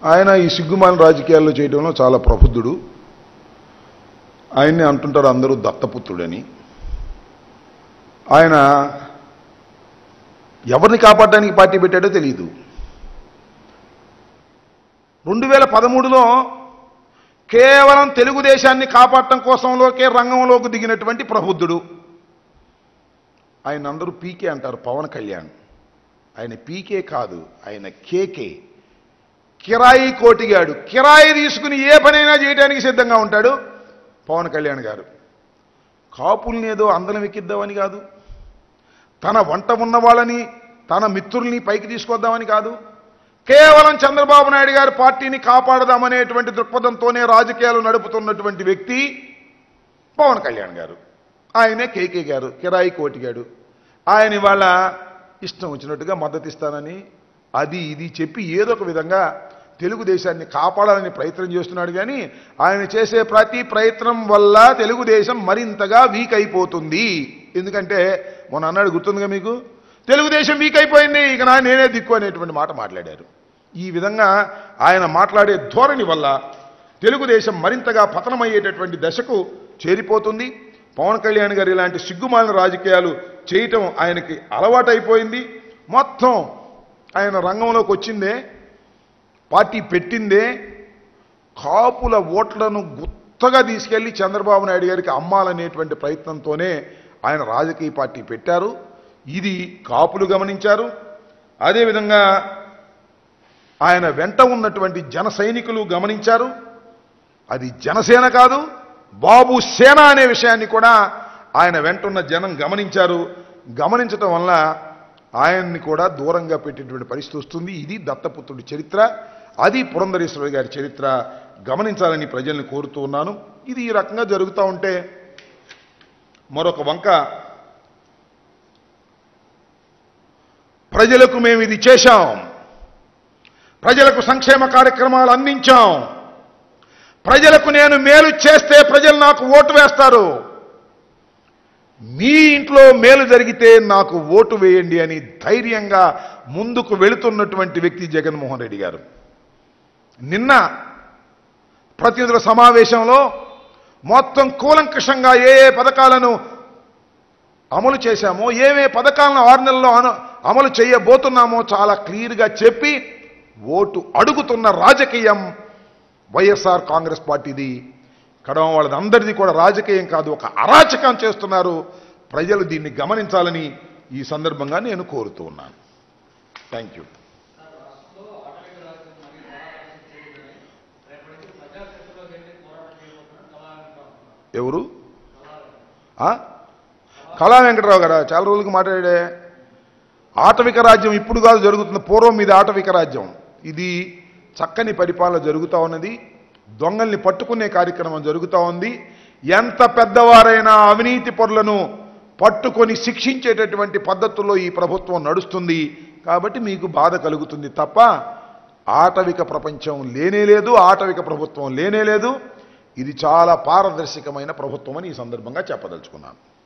ఆయన ఈ సిగ్గుమాలిన రాజకీయాల్లో చేయడంలో చాలా ప్రబుద్ధుడు ఆయన్ని అంటుంటారు అందరూ దత్తపుత్రుడని ఆయన ఎవరిని కాపాడడానికి పార్టీ పెట్టాడో తెలియదు రెండు వేల పదమూడులో కేవలం తెలుగుదేశాన్ని కాపాడటం కోసంలోకే రంగంలోకి దిగినటువంటి ప్రబుద్ధుడు ఆయన అందరూ పీకే అంటారు పవన్ కళ్యాణ్ ఆయన పీకే కాదు ఆయన కేకే కిరాయి కోటిగాడు కిరాయి తీసుకుని ఏ పనైనా చేయడానికి సిద్ధంగా ఉంటాడు పవన్ కళ్యాణ్ గారు కాపుల్ని ఏదో అందలం ఎక్కిద్దామని కాదు తన వంట ఉన్న వాళ్ళని తన మిత్రుల్ని పైకి తీసుకొద్దామని కాదు కేవలం చంద్రబాబు నాయుడు గారి పార్టీని కాపాడదామనేటువంటి దృక్పథంతోనే రాజకీయాలు నడుపుతున్నటువంటి వ్యక్తి పవన్ కళ్యాణ్ గారు ఆయనే కేకే గారు కిరాయి కోటిగాడు ఆయన ఇవాళ ఇష్టం వచ్చినట్టుగా మద్దతు ఇస్తానని అది ఇది చెప్పి ఏదో ఒక విధంగా తెలుగుదేశాన్ని కాపాడాలని ప్రయత్నం చేస్తున్నాడు కానీ ఆయన చేసే ప్రతి ప్రయత్నం వల్ల తెలుగుదేశం మరింతగా వీక్ అయిపోతుంది ఎందుకంటే మొన్న అన్నాడు గుర్తుందిగా మీకు తెలుగుదేశం వీక్ అయిపోయింది ఇక నా నేనే దిక్కు అనేటువంటి మాట మాట్లాడారు ఈ విధంగా ఆయన మాట్లాడే ధోరణి వల్ల తెలుగుదేశం మరింతగా పతనమయ్యేటటువంటి దశకు చేరిపోతుంది పవన్ కళ్యాణ్ గారు ఇలాంటి సిగ్గుమాలిన రాజకీయాలు చేయటం ఆయనకి అలవాటైపోయింది మొత్తం ఆయన రంగంలోకి వచ్చిందే పార్టీ పెట్టిందే కాపుల ఓట్లను గుత్తగా తీసుకెళ్లి చంద్రబాబు నాయుడు గారికి అమ్మాలనేటువంటి ప్రయత్నంతోనే ఆయన రాజకీయ పార్టీ పెట్టారు ఇది కాపులు గమనించారు అదేవిధంగా ఆయన వెంట ఉన్నటువంటి జన సైనికులు గమనించారు అది జనసేన కాదు బాబు సేన అనే విషయాన్ని కూడా ఆయన వెంటున్న జనం గమనించారు గమనించటం వల్ల ఆయన్ని కూడా దూరంగా పెట్టేటువంటి పరిస్థితి వస్తుంది ఇది దత్తపుత్రుడి చరిత్ర అది పురంధరేశ్వరి గారి చరిత్ర గమనించాలని ప్రజల్ని కోరుతూ ఉన్నాను ఇది ఈ రకంగా జరుగుతూ ఉంటే మరొక వంక ప్రజలకు మేము ఇది చేశాం ప్రజలకు సంక్షేమ కార్యక్రమాలు అందించాం ప్రజలకు నేను మేలు చేస్తే ప్రజలు నాకు ఓటు వేస్తారు మీ ఇంట్లో మేలు జరిగితే నాకు ఓటు వేయండి అని ధైర్యంగా ముందుకు వెళుతున్నటువంటి వ్యక్తి జగన్మోహన్ రెడ్డి గారు నిన్న ప్రతినిధుల సమావేశంలో మొత్తం కూలంకషంగా ఏ ఏ పథకాలను అమలు చేశామో ఏమే పథకాలను ఆరు నెలల్లో అను- అమలు చేయబోతున్నామో చాలా క్లియర్గా చెప్పి ఓటు అడుగుతున్న రాజకీయం వైఎస్ఆర్ కాంగ్రెస్ పార్టీది కడమ వాళ్ళది అందరిది కూడా రాజకీయం కాదు ఒక అరాచకం చేస్తున్నారు ప్రజలు దీన్ని గమనించాలని ఈ సందర్భంగా నేను కోరుతూ ఉన్నాను థ్యాంక్ యూ ఎవరు ఆ? కళా వెంకటరావు గారా చాలా రోజులకి మాట్లాడే ఆటవిక రాజ్యం ఇప్పుడు కాదు జరుగుతుంది పూర్వం ఇది ఆటవిక రాజ్యం ఇది చక్కని పరిపాలన జరుగుతూ ఉన్నది దొంగల్ని పట్టుకునే కార్యక్రమం జరుగుతూ ఉంది ఎంత పెద్దవారైనా అవినీతి పరులను పట్టుకొని శిక్షించేటటువంటి పద్ధతుల్లో ఈ ప్రభుత్వం నడుస్తుంది కాబట్టి మీకు బాధ కలుగుతుంది తప్ప ఆటవిక ప్రపంచం లేనే లేదు ఆటవిక ప్రభుత్వం లేనే లేదు ఇది చాలా పారదర్శకమైన ప్రభుత్వం అని ఈ సందర్భంగా చెప్పదలుచుకున్నాను